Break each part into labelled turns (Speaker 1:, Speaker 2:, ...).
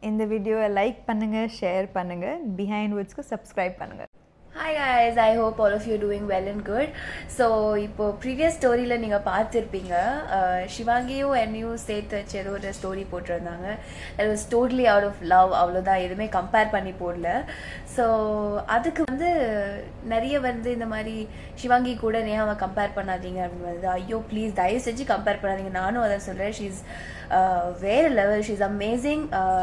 Speaker 1: இந்த வீடியோவை லைக் பண்ணுங்கள் ஷேர் பண்ணுங்கள் பிஹைண்ட் வுட்ஸ்க்கு சப்ஸ்கிரைப் பண்ணுங்கள்
Speaker 2: hi guys I hope all of you doing well and good so இப்போ ப்ரீவியஸ் ஸ்டோரியில் நீங்கள் பார்த்துருப்பீங்க அஹ், சிவாங்கியும் என்னையும் சேர்த்து வச்சு ஏதோ ஒரு ஸ்டோரி போட்டிருந்தாங்க it was totally out of love அவ்வளோதான் எதுவுமே கம்பேர் பண்ணி போடல ஸோ அதுக்கு வந்து நிறைய வந்து இந்த மாதிரி சிவாங்கி கூட நேஹாவை கம்பேர் பண்ணாதீங்க அப்படின்னு வந்து ஐயோ ப்ளீஸ் தயவு செஞ்சு கம்பேர் பண்ணாதீங்க நானும் அதை சொல்கிறேன் ஷீஸ் வேறு level she's amazing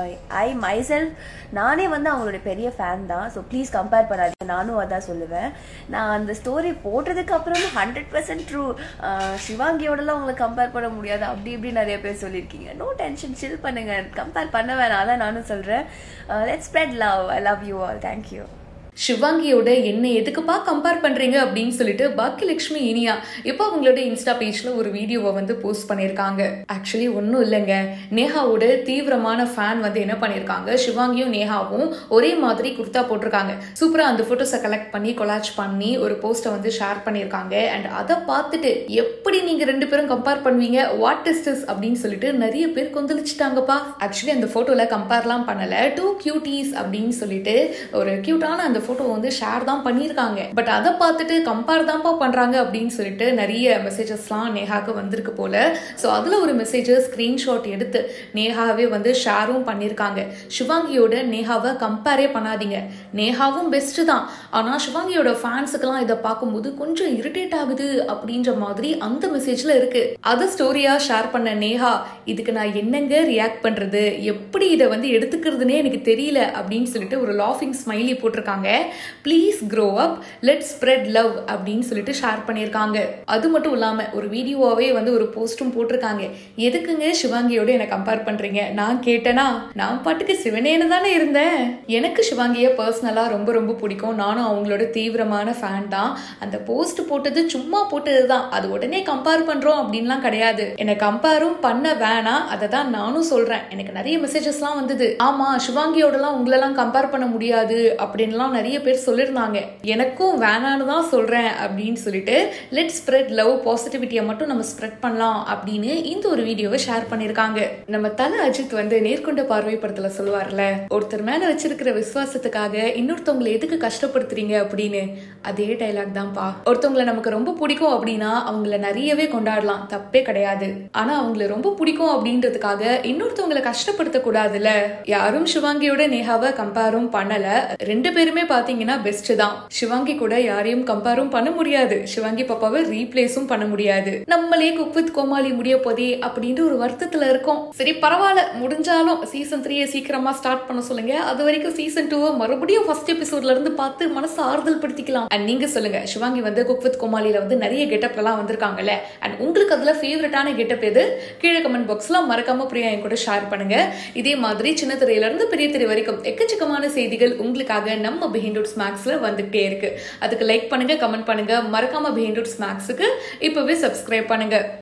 Speaker 2: I myself நானே வந்து அவங்களோட பெரிய ஃபேன் தான் ஸோ ப்ளீஸ் கம்பேர் பண்ணாதீங்க நானும் அதான் சொல்லுவேன் நான் அந்த ஸ்டோரி போட்டதுக்கு அப்புறமும் ஹண்ட்ரட் பர்சன்ட் ட்ரூ சிவாங்கியோடலாம் உங்களை கம்பேர் பண்ண முடியாது அப்படி இப்படி நிறைய பேர் சொல்லியிருக்கீங்க நோ டென்ஷன் சில் பண்ணுங்க கம்பேர் பண்ண வேணாம் அதான் நானும் சொல்கிறேன் let spread love I love you all thank you
Speaker 3: சிவாங்கியோட என்ன எதுக்குப்பா கம்பேர் பண்றீங்க அப்படின்னு சொல்லிட்டு பாக்கியலட்சுமி இனியா இப்போ அவங்களோட இன்ஸ்டா பேஜ்ல ஒரு வீடியோவை வந்து போஸ்ட் பண்ணியிருக்காங்க ஆக்சுவலி ஒன்றும் இல்லைங்க நேஹாவோட தீவிரமான ஃபேன் வந்து என்ன பண்ணியிருக்காங்க சிவாங்கியும் நேஹாவும் ஒரே மாதிரி குர்த்தா போட்டிருக்காங்க சூப்பரா அந்த போட்டோஸை கலெக்ட் பண்ணி கொலாச் பண்ணி ஒரு போஸ்ட்டை வந்து ஷேர் பண்ணியிருக்காங்க அண்ட் அதை பார்த்துட்டு எப்படி நீங்க ரெண்டு பேரும் கம்பேர் பண்ணுவீங்க வாட் இஸ் திஸ் அப்படின்னு சொல்லிட்டு நிறைய பேர் கொந்தளிச்சிட்டாங்கப்பா ஆக்சுவலி அந்த போட்டோல கம்பேர்லாம் பண்ணல டூ கியூட்டீஸ் அப்படின்னு சொல்லிட்டு ஒரு கியூட்டான அந்த போட்டோ வந்து ஷேர் தான் பண்ணியிருக்காங்க பட் அதை பார்த்துட்டு கம்பேர் தான்ப்பா பண்றாங்க அப்படின்னு சொல்லிட்டு நிறைய மெசேஜஸ்லாம் நேஹாக்கு வந்திருக்கு போல ஸோ அதுல ஒரு மெசேஜ் ஸ்கிரீன்ஷாட் எடுத்து நேஹாவே வந்து ஷேரும் பண்ணியிருக்காங்க சிவாங்கியோட நேஹாவை கம்பேரே பண்ணாதீங்க நேஹாவும் பெஸ்ட் தான் ஆனா சிவாங்கியோட ஃபேன்ஸுக்கெல்லாம் இதை பார்க்கும்போது கொஞ்சம் இரிட்டேட் ஆகுது அப்படின்ற மாதிரி அந்த மெசேஜ்ல இருக்கு அதை ஸ்டோரியா ஷேர் பண்ண நேஹா இதுக்கு நான் என்னங்க ரியாக்ட் பண்றது எப்படி இதை வந்து எடுத்துக்கிறதுனே எனக்கு தெரியல அப்படின்னு சொல்லிட்டு ஒரு லாஃபிங் ஸ்மைலி போட்டிருக்காங்க please grow up let spread love அப்படின்னு சொல்லிட்டு ஷேர் பண்ணியிருக்காங்க அது மட்டும் இல்லாம ஒரு வீடியோவாவே வந்து ஒரு போஸ்டும் போட்டிருக்காங்க எதுக்குங்க சிவாங்கியோட என்னை கம்பேர் பண்றீங்க நான் கேட்டேனா நான் பாட்டுக்கு சிவனேன்னு தானே இருந்தேன் எனக்கு சிவாங்கிய பர்சனலா ரொம்ப ரொம்ப பிடிக்கும் நானும் அவங்களோட தீவிரமான ஃபேன் தான் அந்த போஸ்ட் போட்டது சும்மா போட்டது தான் அது உடனே கம்பேர் பண்றோம் அப்படின்லாம் கிடையாது என்னை கம்பேரும் பண்ண வேணாம் அதை தான் நானும் சொல்றேன் எனக்கு நிறைய மெசேஜஸ்லாம் வந்தது ஆமா சிவாங்கியோடலாம் உங்களெல்லாம் கம்பேர் பண்ண முடியாது அப்படின்லாம் நிறைய பேர் சொல்லியிருந்தாங்க எனக்கும் வேணான்னு தான் சொல்றேன் அப்படின்னு சொல்லிட்டு லெட் ஸ்ப்ரெட் லவ் பாசிட்டிவிட்டியை மட்டும் நம்ம ஸ்ப்ரெட் பண்ணலாம் அப்படின்னு இந்த ஒரு வீடியோவை ஷேர் பண்ணியிருக்காங்க நம்ம தல அஜித் வந்து நேர்கொண்ட பார்வை படத்துல சொல்லுவார்ல ஒருத்தர் மேல வச்சிருக்கிற விசுவாசத்துக்காக இன்னொருத்தவங்களை எதுக்கு கஷ்டப்படுத்துறீங்க அப்படின்னு அதே டைலாக் தான்ப்பா ஒருத்தவங்களை நமக்கு ரொம்ப பிடிக்கும் அப்படின்னா அவங்கள நிறையவே கொண்டாடலாம் தப்பே கிடையாது ஆனா அவங்கள ரொம்ப பிடிக்கும் அப்படின்றதுக்காக இன்னொருத்தவங்களை கஷ்டப்படுத்த கூடாதுல்ல யாரும் சிவாங்கியோட நேஹாவை கம்பேரும் பண்ணல ரெண்டு பேருமே பாத்தீங்கன்னா பெஸ்ட் தான் சிவாங்கி கூட யாரையும் கம்பேரும் பண்ண முடியாது சிவாங்கி பாப்பாவை ரீப்ளேஸும் பண்ண முடியாது நம்மளே குக் வித் கோமாளி முடிய போதே அப்படின்ற ஒரு வருத்தத்துல இருக்கோம் சரி பரவாயில்ல முடிஞ்சாலும் சீசன் த்ரீயை சீக்கிரமா ஸ்டார்ட் பண்ண சொல்லுங்க அது வரைக்கும் சீசன் டூவை மறுபடியும் ஃபர்ஸ்ட் எபிசோட்ல இருந்து பார்த்து மனசு ஆறுதல் படுத்திக்கலாம் அண்ட் நீங்க சொல்லுங்க சிவாங்கி வந்து குக் வித் கோமாளியில வந்து நிறைய கெட்டப் எல்லாம் வந்திருக்காங்கல்ல அண்ட் உங்களுக்கு அதுல ஃபேவரட்டான கெட்டப் எது கீழே கமெண்ட் பாக்ஸ்ல மறக்காம பிரியா என் கூட ஷேர் பண்ணுங்க இதே மாதிரி சின்ன திரையில இருந்து பெரிய திரை வரைக்கும் எக்கச்சக்கமான செய்திகள் உங்களுக்காக நம்ம பிஹைண்ட் ஸ்மாக்ஸ்ல வந்துகிட்டே இருக்கு அதுக்கு லைக் பண்ணுங்க கமெண்ட் பண்ணுங்க மறக்காம பிஹைண்ட் ஸ்மாக்ஸுக்கு இப்பவே சப்ஸ்கிரைப் பண்ணுங்க